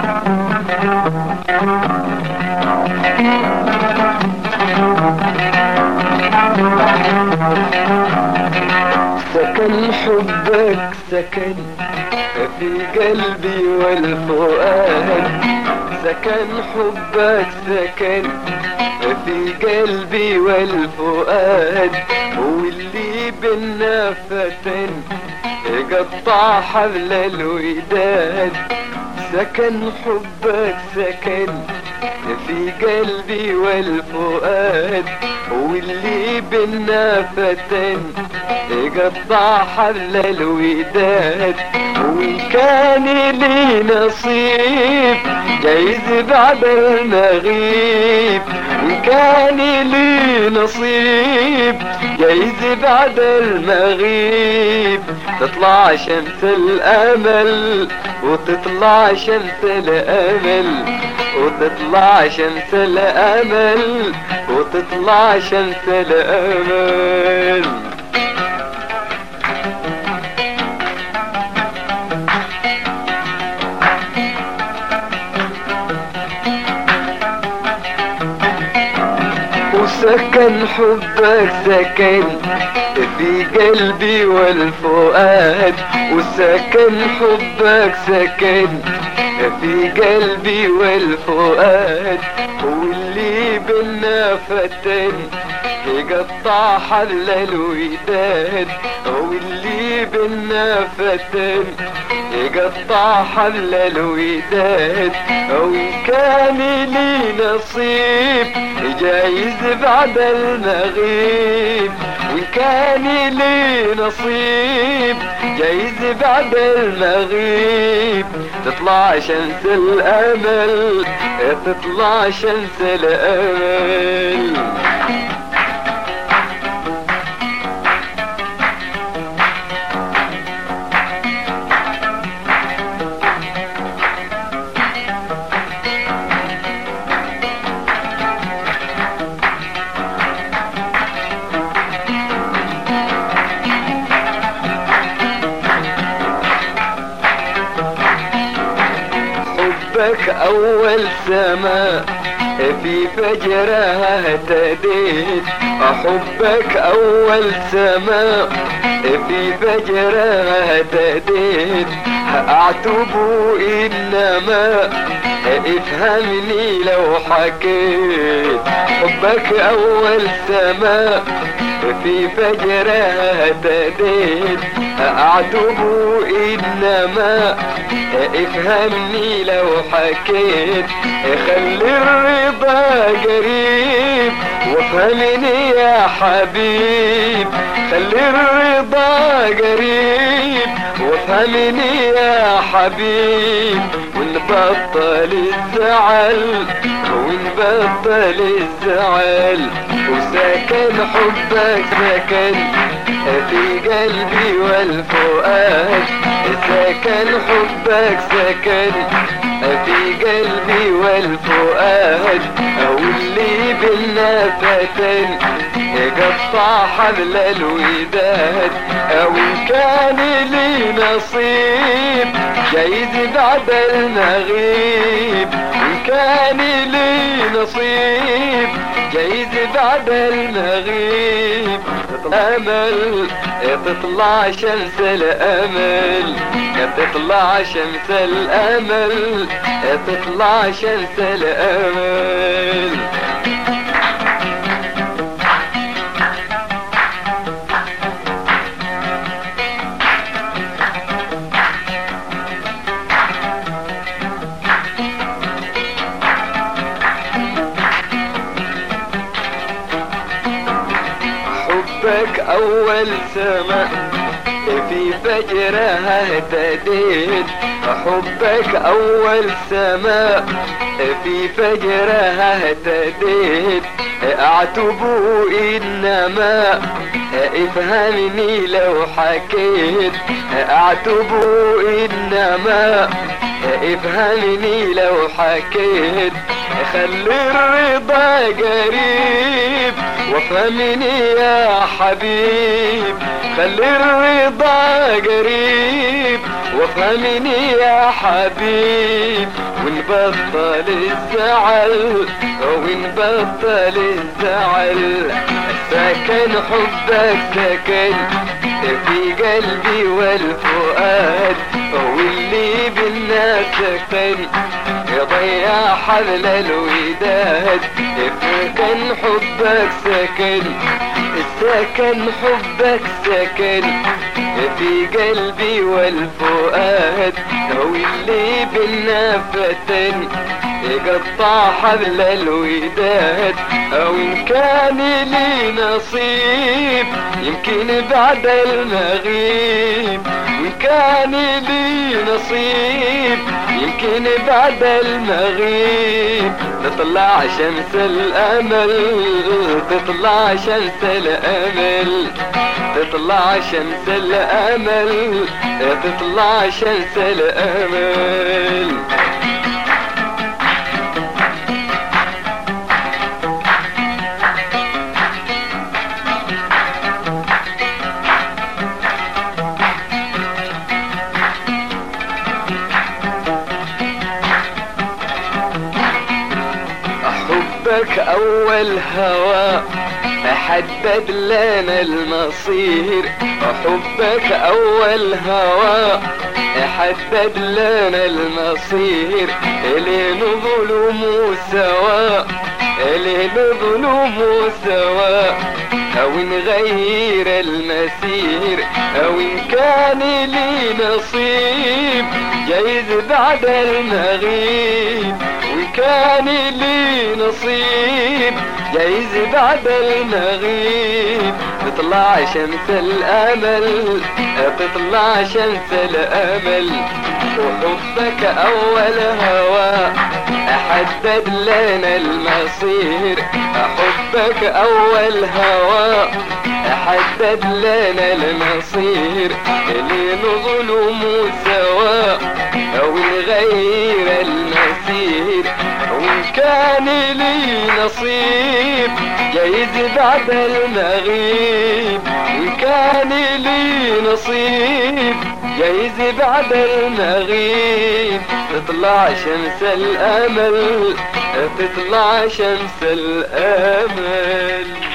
سكن حبك سكن في قلبي والفؤاد سكن حبك سكن في قلبي والفؤاد واللي بينا فتن قطع حبل الوداد سكن حبك سكن في قلبي والفؤاد واللي بينا فتن قطع حبل الوداد وإن كان لي نصيب جايز بعد المغيب وإن كان لي نصيب جايز بعد المغيب تطلع شمس الأمل وتطلع شمس الأمل وتطلع شمس الأمل وتطلع شمس الأمل وسكن حبك سكن في قلبي والفؤاد وسكن حبك سكن في قلبي والفؤاد واللي بينا فتن يقطع حل الوداد واللي بينا فتن يقطع حل الوداد وإن كان لي نصيب جايز بعد المغيب وإن كان لي نصيب جايز بعد المغيب تطلع شمس الأمل تطلع شمس الأمل حبك أول سماء في فجرها اهتديت حبك أول سماء في فجرها اهتديت أعتب إنما افهمني لو حكيت حبك أول سماء في فجرها اهتديت أعتب إنما افهمني لو حكيت خلي الرضا قريب وافهمني يا حبيب خلي الرضا قريب وافهمني يا حبيب ونبطل الزعل ونبطل الزعل وسكن حبك سكن في قلبي والفؤاد سكن حبك سكن في قلبي والفؤاد واللي بينا فتن قطع حبل الوداد او إن كان لي نصيب جايز بعد المغيب إن كان لي نصيب جايز بعد المغيب امل تطلع شمس الامل تطلع شمس الامل تطلع شمس الامل حبك أول سماء في فجرها اهتديت حبك أول سماء في فجرها اهتديت أعتب إنما افهمني لو حكيت أعتب إنما افهمني لو حكيت خلي الرضا قريب وافهمني يا حبيب خلي الرضا قريب وافهمني يا حبيب ونبطل الزعل ونبطل الزعل سكن حبك سكن في قلبي والفؤاد واللي بالناس سكن يضيع حبل الوداد سكن حبك سكن سكن حبك سكن في قلبي والفؤاد واللي بالنفتن يقطع حبل الوداد او ان كان لي نصيب يمكن بعد المغيب وان كان لي نصيب يمكن بعد المغيب تطلع شمس الامل تطلع شمس الامل تطلع شمس الامل تطلع شمس الامل حبك اول هوى حدد لنا المصير حبك اول هوى حدد لنا المصير لين ظلم سوا لين ظلم سوا او نغير المسير او ان كان لي نصيب جايز بعد المغيب وان كان لي نصيب جايز بعد المغيب تطلع شمس الامل تطلع شمس الامل وحبك اول هوى حدد لنا المصير حبك اول هوى حدد لنا المصير لين ظلم سوا او نغير المسير وان كان لي نصيب جايز بعد المغيب وان كان لي نصيب جايز بعد المغيب تطلع شمس الامل تطلع شمس الامل